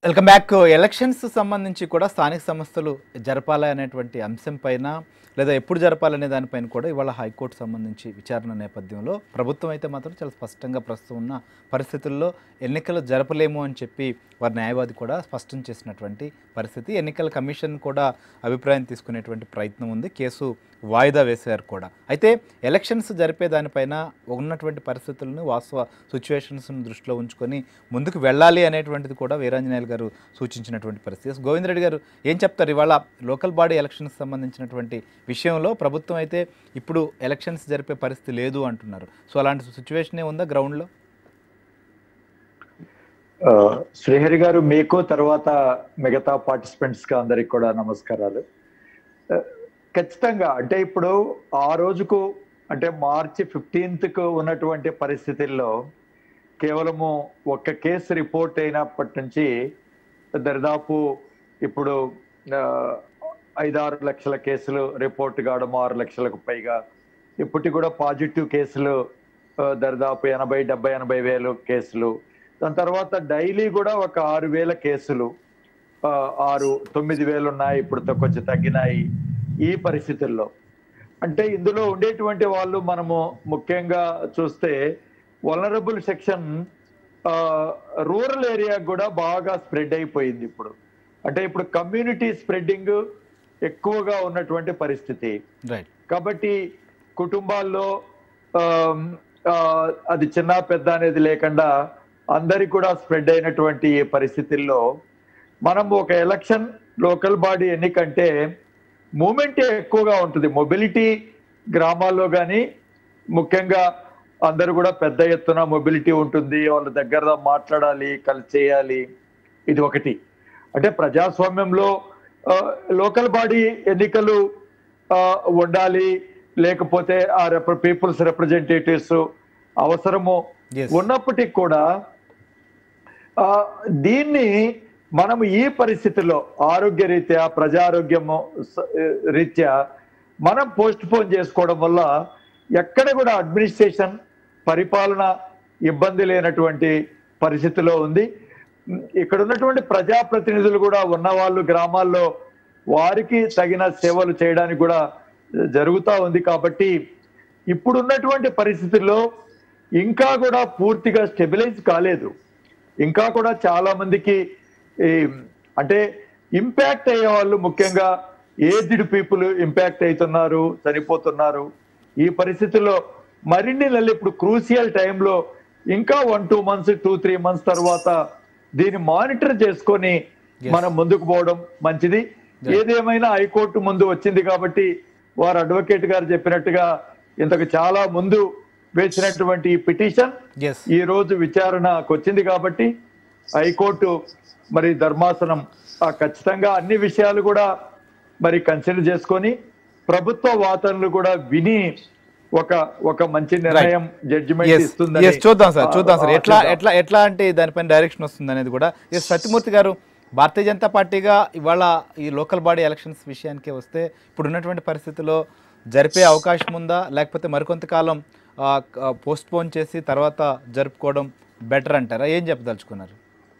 Welcome back elections సంబంధించి కూడా స్థానిక సంస్థలు జరపాలి అనేటువంటి అంశం పైన లేదా ఎప్పుడు జరపాలనే దానిపైన కూడా ఇవాళ హైకోర్టు సంబంధించి విచారణ నేపథ్యంలో ప్రభుత్వం అయితే మాత్రం చాలా స్పష్టంగా ప్రస్తుతం ఉన్న పరిస్థితుల్లో ఎన్నికలు జరపలేము అని చెప్పి వారి న్యాయవాది కూడా స్పష్టం చేసినటువంటి పరిస్థితి ఎన్నికల కమిషన్ కూడా అభిప్రాయం తీసుకునేటువంటి ప్రయత్నం ఉంది కేసు వాయిదా వేశారు కూడా అయితే ఎలక్షన్స్ జరిపే దానిపైన ఉన్నటువంటి పరిస్థితులను వాస్తవ సిచ్యువేషన్స్ను దృష్టిలో ఉంచుకొని ముందుకు వెళ్ళాలి అనేటువంటిది కూడా వీరాంజనేయులు గారు సూచించినటువంటి పరిస్థితి గోవిందరెడ్డి గారు ఏం చెప్తారు ఇవాళ లోకల్ బాడీ ఎలక్షన్స్ సంబంధించినటువంటి విషయంలో ప్రభుత్వం అయితే ఇప్పుడు ఎలక్షన్స్ జరిపే పరిస్థితి లేదు అంటున్నారు సో అలాంటి సిచ్యువేషనే ఉందా గ్రౌండ్లో ఆ, శ్రీహరి గారు మీకు తర్వాత మిగతా పార్టిసిపెంట్స్ కి అందరికి కూడా నమస్కారాలు ఆ, ఖచ్చితంగా అంటే ఇప్పుడు ఆ రోజుకు అంటే మార్చి ఫిఫ్టీన్త్ కు ఉన్నటువంటి పరిస్థితుల్లో కేవలము ఒక్క కేసు రిపోర్ట్ అయినప్పటి నుంచి దరిదాపు ఇప్పుడు ఆ, ఐదారు లక్షల కేసులు రిపోర్ట్ కావడం ఆరు లక్షలకు పైగా ఇప్పటికి కూడా పాజిటివ్ కేసులు ఆ, దరిదాపు ఎనభై డెబ్బై ఎనభై వేలు కేసులు దాని తర్వాత డైలీ కూడా ఒక ఆరు వేల కేసులు ఆ, ఆరు తొమ్మిది వేలు ఉన్నాయి ఇప్పుడు త- కొంచెం తగ్గినాయి ఈ పరిస్థితుల్లో అంటే ఇందులో ఉండేటువంటి వాళ్ళు మనము ముఖ్యంగా చూస్తే వలనరబుల్ సెక్షన్ రూరల్ ఏరియా కూడా బాగా స్ప్రెడ్ అయిపోయింది ఇప్పుడు అంటే ఇప్పుడు కమ్యూనిటీ స్ప్రెడ్డింగ్ ఎక్కువగా ఉన్నటువంటి పరిస్థితి రైట్ కాబట్టి కుటుంబాల్లో ఆమ్, ఆ, అది చిన్న పెద్ద అనేది లేకుండా అందరికి కూడా స్ప్రెడ్ అయినటువంటి ఈ పరిస్థితుల్లో మనం ఒక ఎలక్షన్ లోకల్ బాడీ ఎన్నికంటే మూమెంట్ ఎక్కువగా ఉంటుంది మొబిలిటీ గ్రామాల్లో కానీ ముఖ్యంగా అందరూ కూడా పెద్ద ఎత్తున మొబిలిటీ ఉంటుంది వాళ్ళ దగ్గర మాట్లాడాలి కలిసి చేయాలి ఇది ఒకటి అంటే ప్రజాస్వామ్యంలో లోకల్ బాడీ ఎన్నికలు ఆ, ఉండాలి లేకపోతే ఆ రెప్ర పీపుల్స్ రిప్రజెంటేటివ్స్ అవసరము Yes. ఉన్నప్పటికీ కూడా ఆ, దీన్ని మనం ఈ పరిస్థితుల్లో ఆరోగ్య రీత్యా ప్రజారోగ్యము స- రీత్యా మనం పోస్ట్ పోన్ చేసుకోవడం వల్ల ఎక్కడ కూడా అడ్మినిస్ట్రేషన్ పరిపాలన ఇబ్బంది లేనటువంటి పరిస్థితిలో ఉంది ఇక్కడ ఉన్నటువంటి ప్రజాప్రతినిధులు కూడా ఉన్న వాళ్ళు గ్రామాల్లో వారికి తగిన సేవలు చేయడానికి కూడా జరుగుతూ ఉంది కాబట్టి ఇప్పుడున్నటువంటి పరిస్థితుల్లో ఇంకా కూడా పూర్తిగా స్టెబిలైజ్ కాలేదు ఇంకా కూడా చాలా మందికి ఈ, అంటే ఇంపాక్ట్ అయ్యే వాళ్ళు ముఖ్యంగా ఏజ్డ్ పీపుల్ ఇంపాక్ట్ అవుతున్నారు చనిపోతున్నారు ఈ పరిస్థితుల్లో మరిన్ని నెలలు ఇప్పుడు క్రూసియల్ టైంలో ఇంకా one two months two three months తర్వాత దీన్ని మానిటర్ చేసుకొని మనం ముందుకు పోవడం మంచిది ఏదేమైనా హైకోర్టు ముందు వచ్చింది కాబట్టి వారు అడ్వకేట్ గారు చెప్పినట్టుగా ఇంతకు చాలా ముందు వేసినటువంటి ఈ పిటిషన్ ఎస్ ఈ రోజు విచారణకు వచ్చింది కాబట్టి హైకోర్టు మరి ధర్మాసనం ఆ ఖచ్చితంగా అన్ని విషయాలు కూడా మరి కన్సిడర్ చేసుకొని ప్రభుత్వ వాదనలు కూడా విని ఒక ఒక మంచి నిర్ణయం జడ్జిమెంట్ ఎస్ ఇస్తుందని ఎస్ చూద్దాం సార్ చూద్దాం సార్ ఆ, ఎట్లా చూద్దాం. ఎట్లా ఎట్లా అంటే దానిపైన డైరెక్షన్ వస్తుంది అనేది కూడా ఎస్ సత్యమూర్తి గారు భారతీయ జనతా పార్టీగా ఇవాళ ఈ లోకల్ బాడీ ఎలక్షన్స్ విషయానికి వస్తే ఇప్పుడు ఉన్నటువంటి పరిస్థితిలో జరిపే అవకాశం ఉందా లేకపోతే మరికొంతకాలం పోస్ట్ పోన్ చేసి తర్వాత జరుపుకోవడం బెటర్ అంటారా ఏం చెప్పదలుచుకున్నారు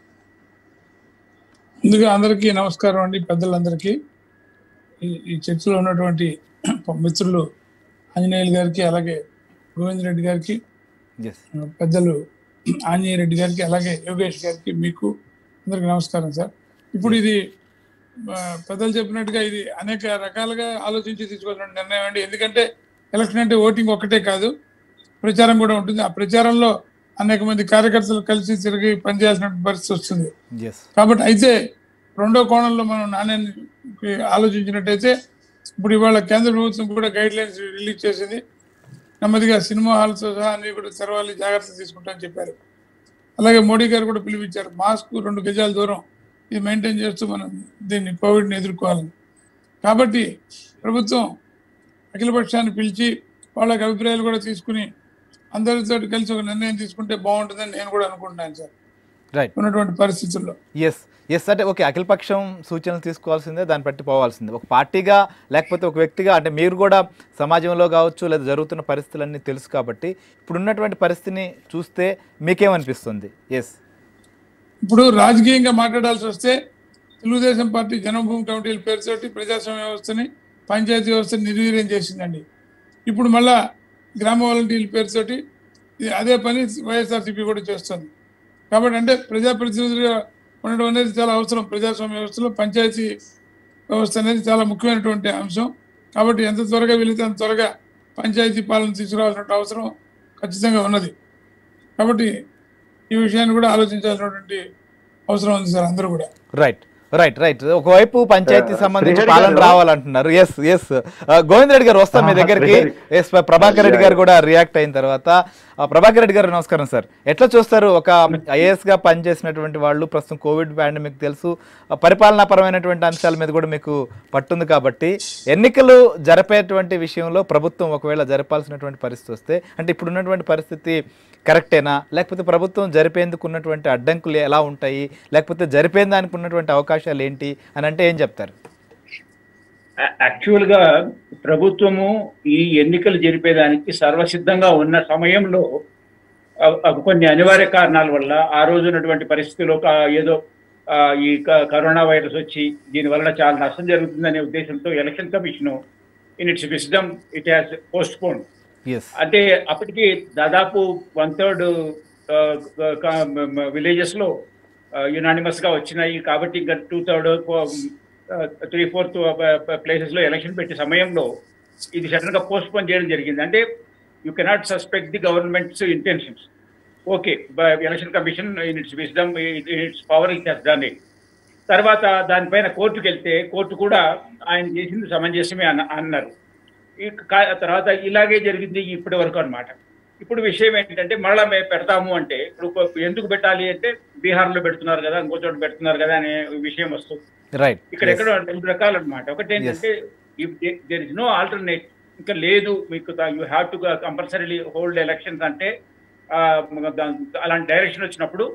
ముందుగా అందరికీ నమస్కారం అండి పెద్దలందరికీ ఈ ఈ చర్చలో ఉన్నటువంటి మిత్రులు ఆంజనేయులు గారికి అలాగే గోవింద్ రెడ్డి గారికి ఎస్ ఆ, పెద్దలు ఆంజనేయ రెడ్డి గారికి అలాగే యోగేష్ గారికి మీకు అందరికీ నమస్కారం సార్ ఇప్పుడు ఇది ఆ, పెద్దలు చెప్పినట్టుగా ఇది అనేక రకాలుగా ఆలోచించి తీసుకోవాల్సిన నిర్ణయం అండి ఎందుకంటే ఎలక్షన్ అంటే ఓటింగ్ ఒక్కటే కాదు ప్రచారం కూడా ఉంటుంది ఆ ప్రచారంలో అనేక మంది కార్యకర్తలు కలిసి తిరిగి పనిచేయాల్సిన పరిస్థితి వస్తుంది ఎస్ కాబట్టి అయితే రెండో కోణంలో మనం నాణ్యాన్ని ఆలోచించినట్టయితే ఇప్పుడు ఇవాళ కేంద్ర ప్రభుత్వం కూడా గైడ్ లైన్స్ రిలీజ్ చేసింది నెమ్మదిగా సినిమా హాల్స్ సహా అన్ని కూడా తెరవాలి జాగ్రత్తలు తీసుకుంటామని చెప్పారు అలాగే మోడీ గారు కూడా పిలిపించారు మాస్క్ రెండు గజాల దూరం ఇది మెయింటైన్ చేస్తూ మనం దీన్ని కోవిడ్ని ఎదుర్కోవాలని కాబట్టి ప్రభుత్వం అఖిలపక్షాన్ని పిలిచి వాళ్ళకి అభిప్రాయాలు కూడా తీసుకుని అందరితో కలిసి ఒక నిర్ణయం తీసుకుంటే బాగుంటుందని నేను కూడా అనుకుంటున్నాను సార్ రైట్ ఉన్నటువంటి పరిస్థితుల్లో ఎస్ ఎస్ అంటే ఓకే అఖిలపక్షం సూచనలు తీసుకోవాల్సిందే దాన్ని బట్టి పోవాల్సిందే ఒక పార్టీగా లేకపోతే ఒక వ్యక్తిగా అంటే మీరు కూడా సమాజంలో కావచ్చు లేదా జరుగుతున్న పరిస్థితులన్నీ తెలుసు కాబట్టి ఇప్పుడు ఉన్నటువంటి పరిస్థితిని చూస్తే మీకేమనిపిస్తుంది ఎస్ ఇప్పుడు రాజకీయంగా మాట్లాడాల్సి వస్తే తెలుగుదేశం పార్టీ జన్మభూమి కమిటీల పేరుతోటి ప్రజాస్వామ్య వ్యవస్థని పంచాయతీ వ్యవస్థని నిర్వీర్యం చేసిందండి ఇప్పుడు మళ్ళా గ్రామ వాలంటీర్ల పేరుతోటి ఇది అదే పని వైఎస్ఆర్సీపీ కూడా చేస్తుంది కాబట్టి అంటే ప్రజాప్రతినిధులుగా ఉండడం అనేది చాలా అవసరం ప్రజాస్వామ్య వ్యవస్థలో పంచాయతీ వ్యవస్థ అనేది చాలా ముఖ్యమైనటువంటి అంశం కాబట్టి ఎంత త్వరగా వెళితే అంత త్వరగా పంచాయతీ పాలన తీసుకురావాల్సిన అవసరం ఖచ్చితంగా ఉన్నది కాబట్టి ఈ విషయాన్ని కూడా ఆలోచించాల్సినటువంటి అవసరం ఉంది సార్ అందరూ కూడా రైట్ రైట్ రైట్ ఒకవైపు పంచాయతీ ఆ, సంబంధించి శ్రీహరి పాలన గారు- రావాలంటున్నారు ఎస్ ఎస్ గోవింద్ రెడ్డి గారు వస్తాం మీ ఆ, దగ్గరికి శ్రీహరి. ఎస్ ప్రభాకర్ రెడ్డి గారు కూడా రియాక్ట్ అయిన తర్వాత ఆ, ప్రభాకర్ రెడ్డి గారు నమస్కారం సార్ ఎట్లా చూస్తారు ఒక ఐఏఎస్ గా పనిచేసినటువంటి వాళ్ళు ప్రస్తుతం కోవిడ్ పాండమిక్ తెలుసు ఆ, పరిపాలనాపరమైనటువంటి అంశాల మీద కూడా మీకు పట్టుంది కాబట్టి ఎన్నికలు జరిపేటువంటి విషయంలో ప్రభుత్వం ఒకవేళ జరపాల్సినటువంటి పరిస్థితి వస్తే అంటే ఇప్పుడు ఉన్నటువంటి పరిస్థితి కరెక్టేనా లేకపోతే ప్రభుత్వం జరిపేందుకు ఉన్నటువంటి అడ్డంకులు ఎలా ఉంటాయి లేకపోతే జరిపేందానికి ఉన్నటువంటి అవకాశాలు ఏంటి అని అంటే ఏం చెప్తారు యాక్చువల్ గా ప్రభుత్వము ఈ ఎన్నికలు జరిపేదానికి సర్వసిద్ధంగా ఉన్న సమయంలో అ- అ- కొన్ని అనివార్య కారణాల వల్ల ఆ రోజు ఉన్నటువంటి పరిస్థితుల్లో క- ఏదో ఆ, ఈ క- కరోనా వైరస్ వచ్చి దీని వలన చాలా నష్టం జరుగుతుందనే ఉద్దేశంతో election commission in its wisdom it has postpone yes అంటే అప్పటికి దాదాపు వన్ థర్డ్ విలేజెస్ లో యునానిమస్ గా వచ్చినాయి కాబట్టి ఇంకా two third three fourth places లో ఎలక్షన్ పెట్టే సమయంలో ఇది సడన్ గా పోస్ట్ పోన్ చేయడం జరిగింది అంటే you cannot suspect the government's intentions okay election commission in its wisdom its power it has done it తర్వాత దానిపైన కోర్టుకు వెళ్తే కోర్టు కూడా ఆయన చేసింది సమంజసమే అన్న అన్నారు ఈ కా- తర్వాత ఇలాగే జరిగింది ఇప్పటి వరకు అన్నమాట ఇప్పుడు విషయం ఏంటంటే మళ్ళా మేము పెడతాము అంటే ఇప్పుడు కొ- ఎందుకు పెట్టాలి అంటే బీహార్లో పెడుతున్నారు కదా ఇంకో చోట పెడుతున్నారు కదా అనే విషయం వస్తుంది రైట్ ఇక్కడ ఎక్కడ రెండు రకాలు అనమాట ఒకటి ఏంటంటే దేర్ ఇస్ నో ఆల్టర్నేట్ ఇంకా లేదు మీకు you have to compulsory hold elections అంటే ఆ, దా- అలాంటి డైరెక్షన్ వచ్చినప్పుడు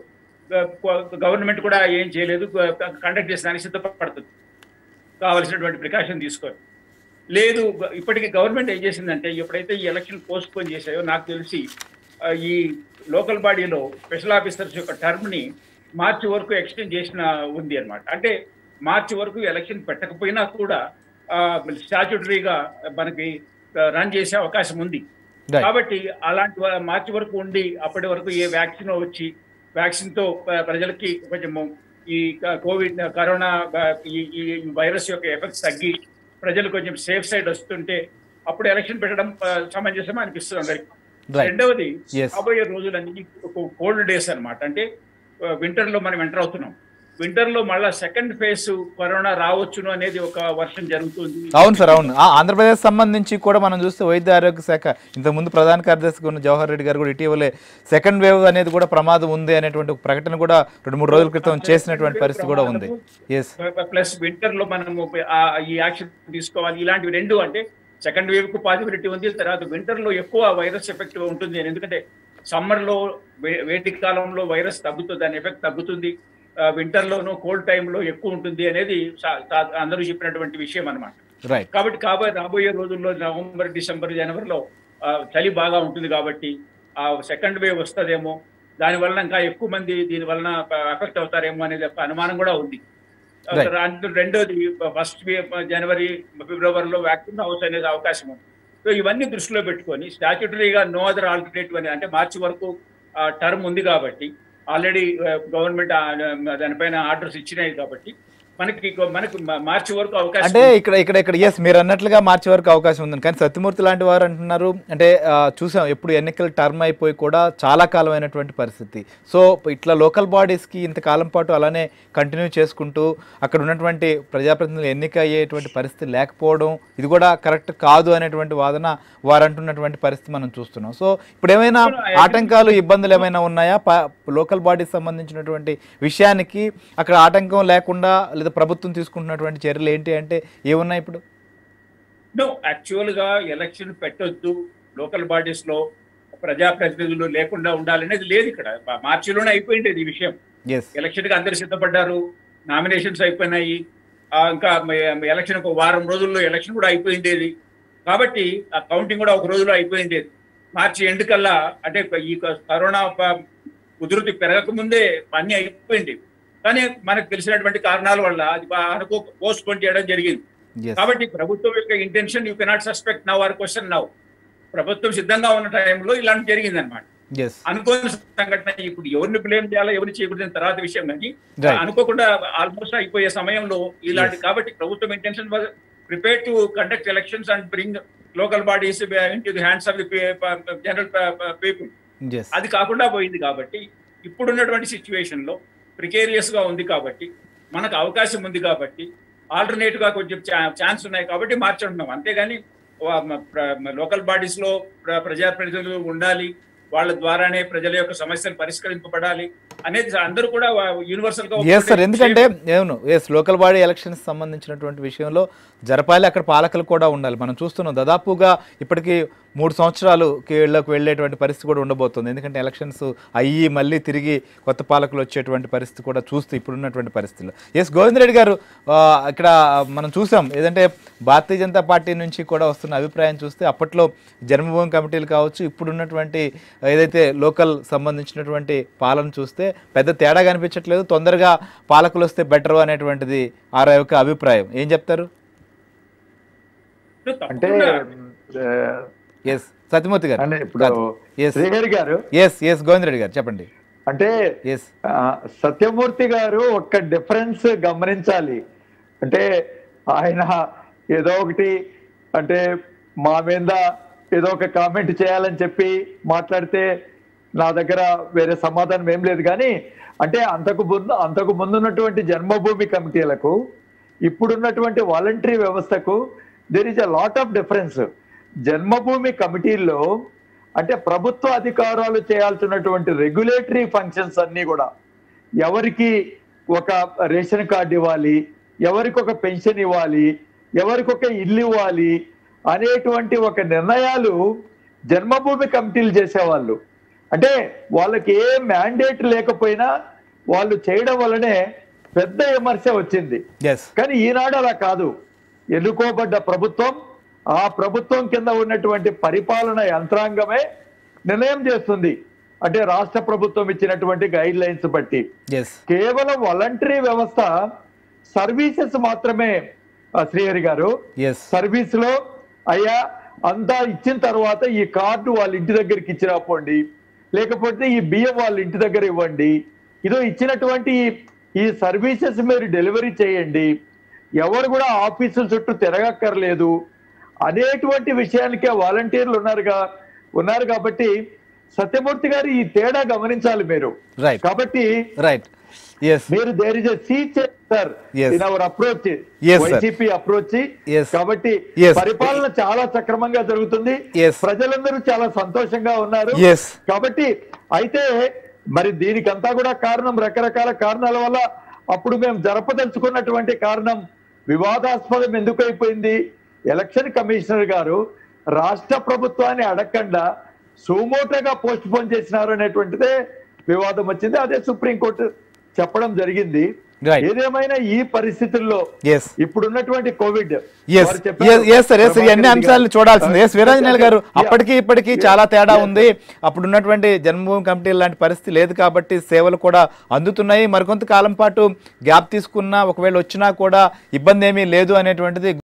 గవర్నమెంట్ కూడా ఏం చేయలేదు కండక్ట్ చేసడానికి సిద్ధపడుతుంది కావలసినటువంటి ప్రికాషన్ తీసుకొని లేదు గ- ఇప్పటికీ గవర్నమెంట్ ఏం చేసిందంటే ఎప్పుడైతే ఈ ఎలక్షన్ పోస్ట్ పోన్ చేశాయో నాకు తెలిసి ఆ, ఈ లోకల్ బాడీలో స్పెషల్ ఆఫీసర్స్ యొక్క టర్మ్ ని మార్చి వరకు ఎక్స్టెండ్ చేసిన ఉంది అన్నమాట అంటే మార్చి వరకు ఎలక్షన్ పెట్టకపోయినా కూడా స్టాచ్యుటరీగా మనకి రన్ చేసే అవకాశం ఉంది రైట్ కాబట్టి అలాంటి వా- మార్చి వరకు ఉండి అప్పటి వరకు ఏ వ్యాక్సిన్ వచ్చి వ్యాక్సిన్ తో ప- ప్రజలకి కొంచెం ఈ క- కోవిడ్ కరోనా బ- ఈ ఈ వైరస్ యొక్క ఎఫెక్ట్స్ తగ్గి ప్రజలు కొంచెం సేఫ్ సైడ్ వస్తుంటే అప్పుడు ఎలక్షన్ పెట్టడం ఆ, సమంజసం అనిపిస్తుంది అందరికి రైట్ రెండవది Yes. రాబోయే రోజులన్నీ కోల్డ్ డేస్ అన్నమాట అంటే వింటర్ లో మనం ఎంటర్ అవుతున్నాం వింటర్ లో మళ్ళా సెకండ్ ఫేజ్ కరోనా రావచ్చును అనేది ఒక వర్షం జరుగుతుంది అవును సార్ అవును ఆ, ఆంధ్రప్రదేశ్ సంబంధించి కూడా మనం చూస్తే వైద్య ఆరోగ్య శాఖ ఇంతకుముందు ప్రధాన కార్యదర్శిగా ఉన్న జవహర్ రెడ్డి గారు కూడా ఇటీవలే సెకండ్ వేవ్ అనేది కూడా ప్రమాదం ఉంది అనేటువంటి ఒక ప్రకటన కూడా రెండు మూడు రోజుల క్రితం చేసినటువంటి పరిస్థితి కూడా ఉంది ఎస్ ప్లస్ వింటర్ లో మనము ఆ ఈ యాక్షన్ తీసుకోవాలి ఇలాంటివి రెండు అంటే సెకండ్ వేవ్ కు పాజిబిలిటీ ఉంది తర్వాత వింటర్ లో ఎక్కువ వైరస్ ఎఫెక్ట్ ఉంటుంది అని ఎందుకంటే సమ్మర్ లో వే- వేటి కాలంలో వైరస్ తగ్గుతుంది దాని ఎఫెక్ట్ తగ్గుతుంది వింటర్ లోను కోల్డ్ టైంలో ఎక్కువ ఉంటుంది అనేది సా- సా- అందరూ చెప్పినటువంటి విషయం అన్నమాట రైట్ కాబట్టి కాబోయే రాబోయే రోజుల్లో నవంబర్ డిసెంబర్ జనవరిలో ఆ, చలి బాగా ఉంటుంది కాబట్టి ఆ సెకండ్ వేవ్ వస్తుందేమో దాని వలన ఇంకా ఎక్కువ మంది దీని వలన ఎఫెక్ట్ అవుతారేమో అనేది ఒక అనుమానం కూడా ఉంది ఆ, Right. రా- రెండోది ఫస్ట్ జనవరి ఫిబ్రవరిలో వ్యాక్సిన్ హౌస్ అనేది అవకాశం ఉంది సో ఇవన్నీ దృష్టిలో పెట్టుకొని స్టాచ్యుటరీగా నో అదర్ ఆల్టర్నేటివ్ అని అంటే మార్చి వరకు టర్మ్ ఉంది కాబట్టి ఆల్రెడీ గవర్నమెంట్ దానిపైన ఆర్డర్స్ ఇచ్చినాయి కాబట్టి మనకి మనకు మా- మార్చి వరకు అవకాశం అంటే ఉంది. ఇక్కడ ఇక్కడ ఇక్కడ ఎస్ మీరు అన్నట్లుగా మార్చి వరకు అవకాశం ఉందని కానీ సత్యమూర్తి లాంటి వారు అంటున్నారు అంటే ఆ, చూసాం ఎప్పుడు ఎన్నికలు టర్మ్ అయిపోయి కూడా చాలా కాలమైనటువంటి పరిస్థితి సో ఇట్లా లోకల్ బాడీస్కి ఇంతకాలం పాటు అలానే కంటిన్యూ చేసుకుంటూ అక్కడ ఉన్నటువంటి ప్రజాప్రతినిధులు ఎన్నిక అయ్యేటువంటి పరిస్థితి లేకపోవడం ఇది కూడా కరెక్ట్ కాదు అనేటువంటి వాదన వారు అంటున్నటువంటి పరిస్థితి మనం చూస్తున్నాం సో ఇప్పుడు ఏమైనా ఆటంకాలు ఇబ్బందులు ఏమైనా ఉన్నాయా ప- లోకల్ బాడీస్ సంబంధించినటువంటి విషయానికి అక్కడ ఆటంకం లేకుండా లేదా ప్రభుత్వం తీసుకుంటున్నటువంటి చర్యలు ఏంటి అంటే ఏమున్నాయి ఇప్పుడు నో యాక్చువల్ గా ఎలక్షన్ పెట్టొద్దు లోకల్ బాడీస్ లో ప్రజాప్రతినిధులు లేకుండా ఉండాలనేది లేదు ఇక్కడ మా- మార్చిలోనే అయిపోయింది ఈ విషయం ఎస్ ఎలక్షన్ కి అందరు సిద్ధపడ్డారు నామినేషన్స్ అయిపోయినాయి ఆ, ఇంకా ఎలక్షన్ ఒక వారం రోజుల్లో ఎలక్షన్ కూడా అయిపోయిండేది కాబట్టి ఆ కౌంటింగ్ కూడా ఒక రోజులో అయిపోయిండేది మార్చి ఎండ్ కల్లా అంటే ఈ కరోనా ప- ఉధృతి పెరగక ముందే అన్ని అయిపోయింది కానీ మనకు తెలిసినటువంటి కారణాల వల్ల అది బా- అనుకో పోస్ట్ పోన్ చేయడం జరిగింది ఎస్ కాబట్టి ప్రభుత్వం యొక్క intention you cannot suspect now or question now ప్రభుత్వం సిద్ధంగా ఉన్న టైంలో ఇలాంటి జరిగింది అనమాట ఎస్ అనుకోని సంఘటన ఇప్పుడు ఎవరిని బ్లేమ్ చేయాలో ఎవరిని చేయకూడదు తర్వాత విషయం కానీ Right. అనుకోకుండా ఆల్మోస్ట్ అయిపోయే సమయంలో ఇలాంటి కాబట్టి ప్రభుత్వం intention prepare to conduct elections and bring local bodies into the hands of the general people yes అది కాకుండా పోయింది కాబట్టి ఇప్పుడున్నటువంటి సిచ్యువేషన్ లో ప్రికేరియస్ గా ఉంది కాబట్టి మనకు అవకాశం ఉంది కాబట్టి ఆల్టర్నేట్ గా కొంచెం ఛాన్స్ ఉన్నాయి కాబట్టి మార్చుంటున్నాం అంతేగాని లోకల్ బాడీస్ లో ప్ర- ప్రజాప్రతినిధులు ఉండాలి వాళ్ళ ద్వారానే ప్రజల యొక్క సమస్యలు పరిష్కరింపబడాలి అనేది అందరూ కూడా యూనివర్సల్ గా ఎస్ సార్ ఒప్పుకునే ఎందుకంటే అవును ఎస్ లోకల్ బాడీ ఎలక్షన్స్ సంబంధించినటువంటి విషయంలో జరపాలి అక్కడ పాలకులు కూడా ఉండాలి మనం చూస్తున్నాం దాదాపుగా ఇప్పటికి మూడు సంవత్సరాలు కీళ్ళకు వెళ్ళేటువంటి పరిస్థితి కూడా ఉండబోతుంది ఎందుకంటే ఎలక్షన్స్ అయ్యి మళ్ళీ తిరిగి కొత్త పాలకులు వచ్చేటువంటి పరిస్థితి కూడా చూస్తూ ఇప్పుడున్నటువంటి పరిస్థితుల్లో ఎస్ గోవింద్ రెడ్డి గారు ఆ, ఇక్కడ మనం చూసాం ఏదంటే భారతీయ జనతా పార్టీ నుంచి కూడా వస్తున్న అభిప్రాయం చూస్తే అప్పట్లో జన్మభూమి కమిటీలు కావచ్చు ఇప్పుడున్నటువంటి ఏదైతే లోకల్ సంబంధించినటువంటి పాలన చూస్తే పెద్ద తేడా కనిపించట్లేదు తొందరగా పాలకులు వస్తే బెటర్ అనేటువంటిది ఆరా యొక్క అభిప్రాయం ఏం చెప్తారు అంటే తప్పకుండా ఆ, ఎస్ సత్యమూర్తి గారు అంటే ఇప్పుడు ఎస్ శ్రీహరి గారు ఎస్ ఎస్ గోవింద్ రెడ్డి గారు చెప్పండి అంటే ఎస్ ఆ, సత్యమూర్తి గారు ఒక్క డిఫరెన్స్ గమనించాలి అంటే ఆయన ఏదో ఒకటి అంటే మా మీద ఏదో ఒక కామెంట్ చేయాలని చెప్పి మాట్లాడితే నా దగ్గర వేరే సమాధానం ఏం లేదు కానీ అంటే అంతకు ముందు అంతకు ముందున్నటువంటి జన్మభూమి కమిటీలకు ఇప్పుడున్నటువంటి వాలంటరీ వ్యవస్థకు there is a lot of difference Janmabhoomi కమిటీల్లో అంటే ప్రభుత్వ అధికారాలు చేయాల్సినటువంటి రెగ్యులేటరీ ఫంక్షన్స్ అన్ని కూడా ఎవరికి ఒక రేషన్ కార్డు ఇవ్వాలి ఎవరికి ఒక పెన్షన్ ఇవ్వాలి ఎవరికి ఒక ఇల్లు ఇవ్వాలి అనేటువంటి ఒక నిర్ణయాలు జన్మభూమి కమిటీలు చేసేవాళ్ళు అంటే వాళ్ళకి ఏ మ్యాండేట్ లేకపోయినా వాళ్ళు చేయడం వల్లనే పెద్ద విమర్శ వచ్చింది ఎస్ కానీ ఈనాడు అలా కాదు ఎన్నుకోబడ్డ ప్రభుత్వం ఆ ప్రభుత్వం కింద ఉన్నటువంటి పరిపాలన యంత్రాంగమే నిర్ణయం చేస్తుంది అంటే రాష్ట్ర ప్రభుత్వం ఇచ్చినటువంటి గైడ్ లైన్స్ బట్టి ఎస్ కేవలం వాలంటరీ వ్యవస్థ సర్వీసెస్ మాత్రమే ఆ, శ్రీహరి గారు ఎస్ సర్వీస్ లో అయ్యా అంతా ఇచ్చిన తర్వాత ఈ కార్డు వాళ్ళ ఇంటి దగ్గరికి ఇచ్చిరాపోండి లేకపోతే ఈ బియ్యం వాళ్ళ ఇంటి దగ్గర ఇవ్వండి ఇదో ఇచ్చినటువంటి ఈ- ఈ సర్వీసెస్ మీరు డెలివరీ చేయండి ఎవరు కూడా ఆఫీసుల చుట్టూ తిరగక్కర్లేదు అనేటువంటి విషయానికే వాలంటీర్లు ఉన్నారుగా ఉన్నారు కాబట్టి సత్యమూర్తి గారు ఈ తేడా గమనించాలి మీరు రైట్ కాబట్టి రైట్ ఎస్ మీరు there is see sir Yes. In our approach Yes, sir. YCP approach Yes. కాబట్టి Yes. పరిపాలన చాలా సక్రమంగా జరుగుతుంది Yes. ప్రజలందరూ చాలా సంతోషంగా ఉన్నారు Yes. కాబట్టి అయితే మరి దీనికంతా కూడా కారణం రకరకాల కారణాల వల్ల అప్పుడు మేము జరపదలుచుకున్నటువంటి కారణం వివాదాస్పదం ఎందుకు అయిపోయింది ఎలక్షన్ కమిషనర్ గారు రాష్ట్ర ప్రభుత్వాన్ని అడగకుండా సుమోటోగా పోస్ట్ పోన్ చేసినారు అనేటువంటిదే వివాదం వచ్చింది అదే సుప్రీంకోర్టు చెప్పడం జరిగింది Right. ఏదేమైనా ఈ పరిస్థితుల్లో ఎస్ ఇప్పుడున్నటువంటి కోవిడ్ ఎస్ వారు చెప్పారు, ఎస్ సార్ ఎస్ ప్రభాకర్ అన్ని రెడ్డి అంశాలను గారు. చూడాల్సింది ఎస్ వీరాంజనేయులు గారు Yeah. అప్పటికి ఇప్పటికి Yeah. చాలా తేడా Yes, ఉంది అప్పుడు ఉన్నటువంటి జన్మభూమి కమిటీ లాంటి పరిస్థితి లేదు కాబట్టి సేవలు కూడా అందుతున్నాయి మరికొంత కాలం పాటు గ్యాప్ తీసుకున్నా ఒకవేళ వచ్చినా కూడా ఇబ్బంది ఏమీ లేదు అనేటువంటిది